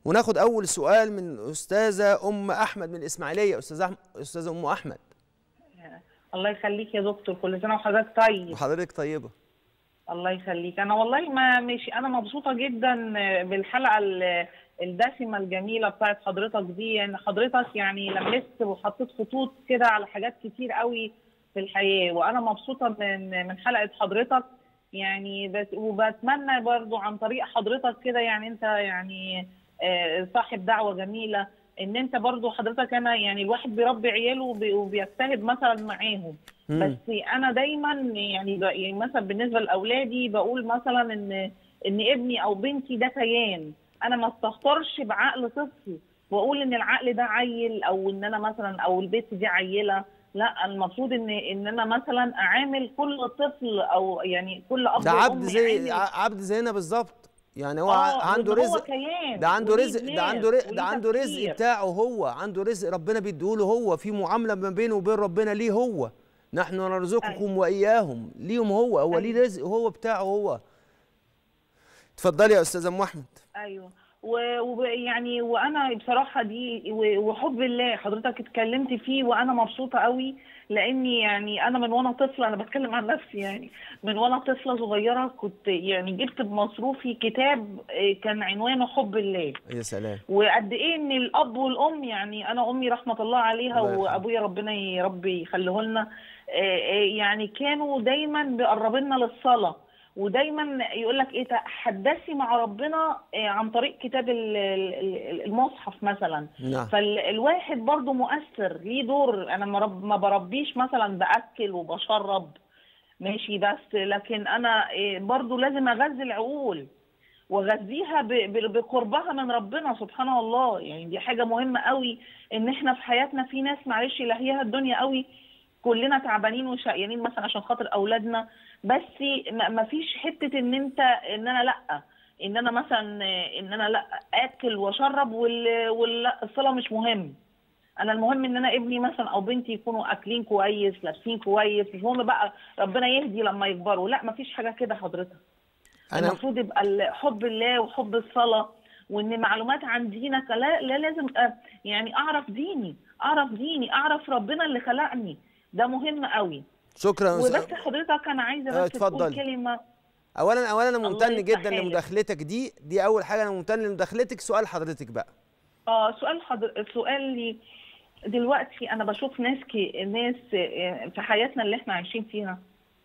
وناخد اول سؤال من استاذه ام احمد من الاسماعيليه استاذه أحم- استاذه ام احمد الله يخليك يا دكتور كل سنه وحضرتك طيب وحضرتك طيبه الله يخليك انا والله ما مش انا مبسوطه جدا بالحلقه ال- الدسمه الجميله بتاعت حضرتك دي يعني حضرتك يعني لمست وحطيت خطوط كده على حاجات كتير قوي في الحياه وانا مبسوطه من من حلقه حضرتك يعني بس وبتمنى برضو عن طريق حضرتك كده يعني انت يعني آه، صاحب دعوه جميله ان انت برضو حضرتك انا يعني الواحد بيربي عياله وبي- وبيجتهد مثلا معاهم مم. بس انا دايما يعني, ب- يعني مثلا بالنسبه لاولادي بقول مثلا ان ان ابني او بنتي ده كيان انا ما استهترش بعقل طفل واقول ان العقل ده عيل او ان انا مثلا او البنت دي عيله لا المفروض ان ان انا مثلا اعامل كل طفل او يعني كل اب ده وأم عبد زي يعامل- ع- عبد زينا بالظبط يعني هو آه، عنده وإن هو رزق كيان ده عنده وليه رزق ده دماغ عنده رزق وليه ده عنده رزق تفكير. بتاعه هو عنده رزق ربنا بيديهوله هو في معامله ما بينه وبين ربنا ليه هو نحن نرزقكم واياهم ليهم هو هو ليه رزق هو بتاعه هو اتفضلي يا استاذه ام احمد ايوه ويعني وانا بصراحه دي و- وحب الله حضرتك اتكلمت فيه وانا مبسوطه قوي لاني يعني انا من وانا طفله انا بتكلم عن نفسي يعني من وانا طفله صغيره كنت يعني جبت بمصروفي كتاب آه، كان عنوانه حب الله يا سلام وقد ايه ان الاب والام يعني انا امي رحمه الله عليها الله يرحمها. وابويا ربنا يا رب يخليه لنا آه، آه، يعني كانوا دايما بيقربنا للصلاه ودايما يقول لك ايه تحدثي مع ربنا آه، عن طريق كتاب ال- ال- المصحف مثلا نعم فالواحد برضو مؤثر ليه دور انا ما رب- ما بربيش مثلا باكل وبشرب ماشي بس لكن انا إيه، برضو لازم اغذي العقول واغذيها ب- ب- بقربها من ربنا سبحان الله يعني دي حاجه مهمه قوي ان احنا في حياتنا في ناس معلش لاهيها الدنيا قوي كلنا تعبانين وشقيانين مثلا عشان خاطر اولادنا بس ما ما فيش حته ان انت ان انا لا ان انا مثلا ان انا لا اكل واشرب وال- والصلاه مش مهم انا المهم ان انا ابني مثلا او بنتي يكونوا اكلين كويس لابسين كويس مش مهم بقى ربنا يهدي لما يكبروا لا مفيش حاجه كده حضرتك انا المفروض يبقى ال- حب الله وحب الصلاه وان معلومات عن دينك لا, لا لازم أ- يعني اعرف ديني اعرف ديني اعرف ربنا اللي خلقني ده مهم قوي شكرا يا وبس أستاذ- حضرتك انا عايزه آه، بس تقول اتفضلي. كلمه اولا اولا انا الله ممتن يفتح جدا حالك. لمداخلتك دي دي اول حاجه انا ممتن لمداخلتك سؤال حضرتك بقى اه سؤال حضر... سؤالي دلوقتي انا بشوف ناس كي... ناس آه، في حياتنا اللي احنا عايشين فيها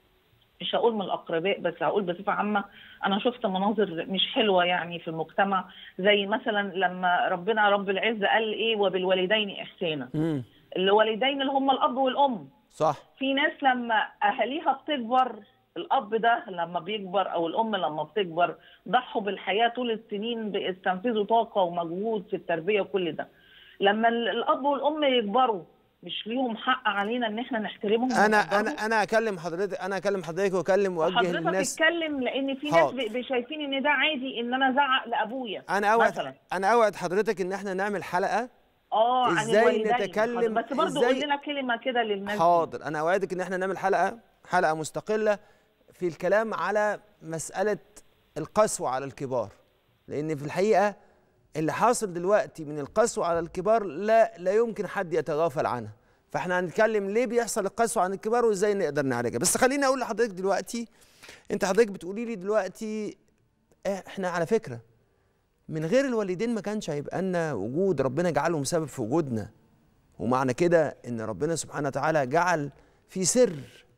مش هقول من الاقرباء بس هقول بصفه عامه انا شفت مناظر مش حلوه يعني في المجتمع زي مثلا لما ربنا رب العزه قال ايه وبالوالدين احسانا امم الوالدين اللي هم الاب والام صح في ناس لما اهاليها بتكبر الاب ده لما بيكبر او الام لما بتكبر ضحوا بالحياه طول السنين بيستنفذوا طاقه ومجهود في التربيه وكل ده لما ال- الاب والام يكبروا مش ليهم حق علينا ان احنا نحترمهم انا ونقدرهم؟ انا انا اكلم حضرتك انا اكلم حضرتك واكلم واوجه حضرتك للناس تتكلم لان في ناس حاضر. بي- بي- شايفين ان ده عادي ان انا ازعق لابويا انا اوعد مثلا انا اوعد حضرتك ان احنا نعمل حلقه اه عن إزاي الوالدين نتكلم- بس برضه إزاي- قول لنا كلمه كده للناس دي. حاضر انا اوعدك ان احنا نعمل حلقه حلقه مستقله في الكلام على مساله القسوه على الكبار لان في الحقيقه اللي حاصل دلوقتي من القسوه على الكبار لا لا يمكن حد يتغافل عنها فاحنا هنتكلم ليه بيحصل القسوه عن الكبار وازاي نقدر نعالجها بس خليني اقول لحضرتك دلوقتي انت حضرتك بتقولي لي دلوقتي احنا على فكره من غير الوالدين ما كانش هيبقى لنا وجود ربنا جعلهم سبب في وجودنا ومعنى كده ان ربنا سبحانه وتعالى جعل في سر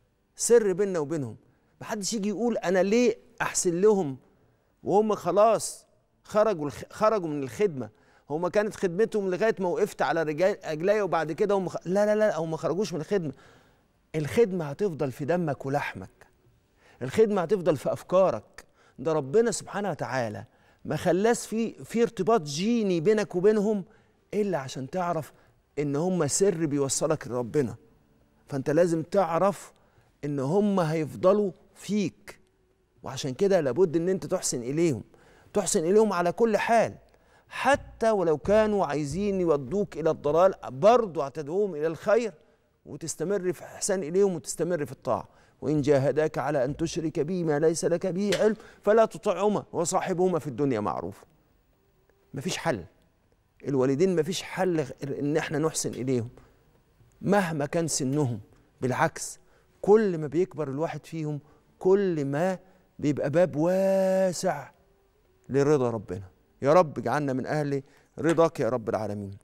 سر بيننا وبينهم محدش يجي يقول انا ليه احسن لهم وهم خلاص خرجوا الخ... خرجوا من الخدمه هم كانت خدمتهم لغايه ما وقفت على رجال رجليا وبعد كده هم خ... لا لا لا هم ما خرجوش من الخدمه الخدمه هتفضل في دمك ولحمك الخدمه هتفضل في افكارك ده ربنا سبحانه وتعالى ما خلاش في في ارتباط جيني بينك وبينهم الا عشان تعرف ان هم سر بيوصلك لربنا فانت لازم تعرف ان هم هيفضلوا فيك وعشان كده لابد ان انت تحسن اليهم تحسن اليهم على كل حال حتى ولو كانوا عايزين يودوك الى الضلال برضه هتدعوهم الى الخير وتستمر في احسان اليهم وتستمر في الطاعه وان جاهداك على ان تشرك بي ما ليس لك به علم فلا تطعهما وصاحبهما في الدنيا معروفا مفيش حل الوالدين مفيش حل غير ان احنا نحسن اليهم مهما كان سنهم بالعكس كل ما بيكبر الواحد فيهم كل ما بيبقى باب واسع لرضا ربنا يا رب اجعلنا من اهل رضاك يا رب العالمين